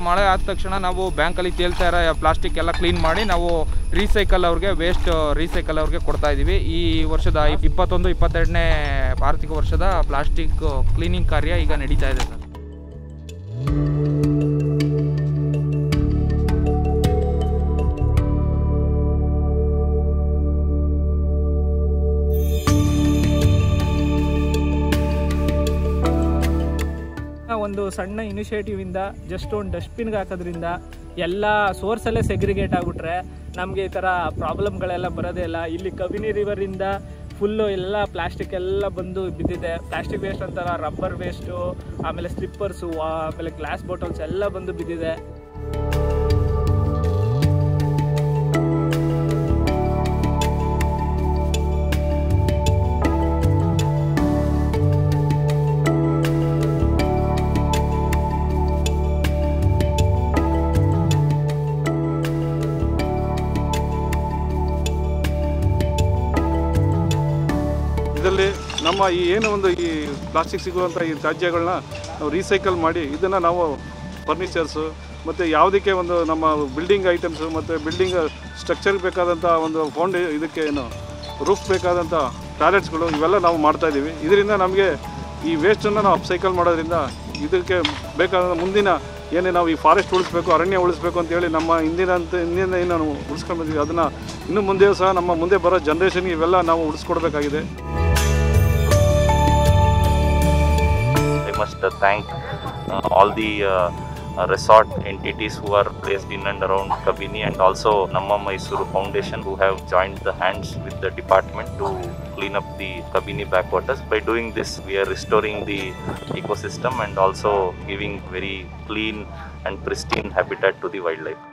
ಮಳೆ ಆದ ತಕ್ಷಣ ನಾವು ಬ್ಯಾಂಕಲ್ಲಿ ತೇಲ್ತಾ ಇರೋ ಪ್ಲಾಸ್ಟಿಕ್ ಎಲ್ಲ ಕ್ಲೀನ್ ಮಾಡಿ ನಾವು ರೀಸೈಕಲ್ ಅವ್ರಿಗೆ ವೇಸ್ಟ್ ರೀಸೈಕಲ್ ಅವ್ರಿಗೆ ಕೊಡ್ತಾ ಇದ್ದೀವಿ ಈ ವರ್ಷದ ಇಪ್ಪತ್ತೊಂದು ಇಪ್ಪತ್ತೆರಡನೇ ಆರ್ಥಿಕ ವರ್ಷದ ಪ್ಲಾಸ್ಟಿಕ್ ಕ್ಲೀನಿಂಗ್ ಕಾರ್ಯ ಈಗ ನಡೀತಾ ಇದೆ ಸರ್ ಒಂದು ಸಣ್ಣ ಇನಿಷಿಯೇಟಿವ್ ಇಂದ ಜಸ್ಟ್ ಒಂದು ಡಸ್ಟ್ಬಿನ್ಗೆ ಹಾಕೋದ್ರಿಂದ ಎಲ್ಲ ಸೋರ್ಸಲ್ಲೇ ಸೆಗ್ರಿಗೇಟ್ ಆಗಿಬಿಟ್ರೆ ನಮಗೆ ಈ ಥರ ಪ್ರಾಬ್ಲಮ್ಗಳೆಲ್ಲ ಬರೋದೇ ಇಲ್ಲ ಇಲ್ಲಿ ಕಬಿನಿ ರಿವರಿಂದ ಫುಲ್ಲು ಎಲ್ಲ ಪ್ಲಾಸ್ಟಿಕ್ ಎಲ್ಲ ಬಂದು ಬಿದ್ದಿದೆ ಪ್ಲಾಸ್ಟಿಕ್ ವೇಸ್ಟ್ ಅಂತಾರ ರಬ್ಬರ್ ವೇಸ್ಟು ಆಮೇಲೆ ಸ್ಲಿಪ್ಪರ್ಸು ಆಮೇಲೆ ಗ್ಲಾಸ್ ಬಾಟಲ್ಸ್ ಎಲ್ಲ ಬಂದು ಬಿದ್ದಿದೆ ಇದರಲ್ಲಿ ನಮ್ಮ ಈ ಏನು ಒಂದು ಈ ಪ್ಲಾಸ್ಟಿಕ್ ಸಿಗುವಂಥ ಈ ತ್ಯಾಜ್ಯಗಳನ್ನ ನಾವು ರೀಸೈಕಲ್ ಮಾಡಿ ಇದನ್ನು ನಾವು ಫರ್ನಿಚರ್ಸು ಮತ್ತು ಯಾವುದಕ್ಕೆ ಒಂದು ನಮ್ಮ ಬಿಲ್ಡಿಂಗ್ ಐಟಮ್ಸು ಮತ್ತು ಬಿಲ್ಡಿಂಗ್ ಸ್ಟ್ರಕ್ಚರ್ಗೆ ಬೇಕಾದಂಥ ಒಂದು ಫೌಂಡ್ ಇದಕ್ಕೆ ಏನು ರೂಫ್ ಬೇಕಾದಂಥ ಟಾಯ್ಲೆಟ್ಸ್ಗಳು ಇವೆಲ್ಲ ನಾವು ಮಾಡ್ತಾ ಇದ್ದೀವಿ ಇದರಿಂದ ನಮಗೆ ಈ ವೇಸ್ಟನ್ನು ನಾವು ಅಪ್ಸೈಕಲ್ ಮಾಡೋದ್ರಿಂದ ಇದಕ್ಕೆ ಬೇಕಾದ ಮುಂದಿನ ಏನೇ ನಾವು ಈ ಫಾರೆಸ್ಟ್ ಉಳಿಸ್ಬೇಕು ಅರಣ್ಯ ಉಳಿಸ್ಬೇಕು ಅಂತೇಳಿ ನಮ್ಮ ಹಿಂದಿನ ಅಂತ ಹಿಂದಿನ ಏನು ನಾವು ಉಳಿಸ್ಕೊಂಡು ಬಂದಿದ್ದೀವಿ ಅದನ್ನು ಇನ್ನು ಮುಂದೆ ಸಹ ನಮ್ಮ ಮುಂದೆ ಬರೋ ಜನ್ರೇಷನ್ಗೆ ಇವೆಲ್ಲ ನಾವು ಉಳಿಸ್ಕೊಡ್ಬೇಕಾಗಿದೆ I must uh, thank uh, all the uh, uh, resort entities who are placed in and around Kabini and also Namma Mysuru Foundation who have joined the hands with the department to clean up the Kabini backwaters. By doing this, we are restoring the ecosystem and also giving very clean and pristine habitat to the wildlife.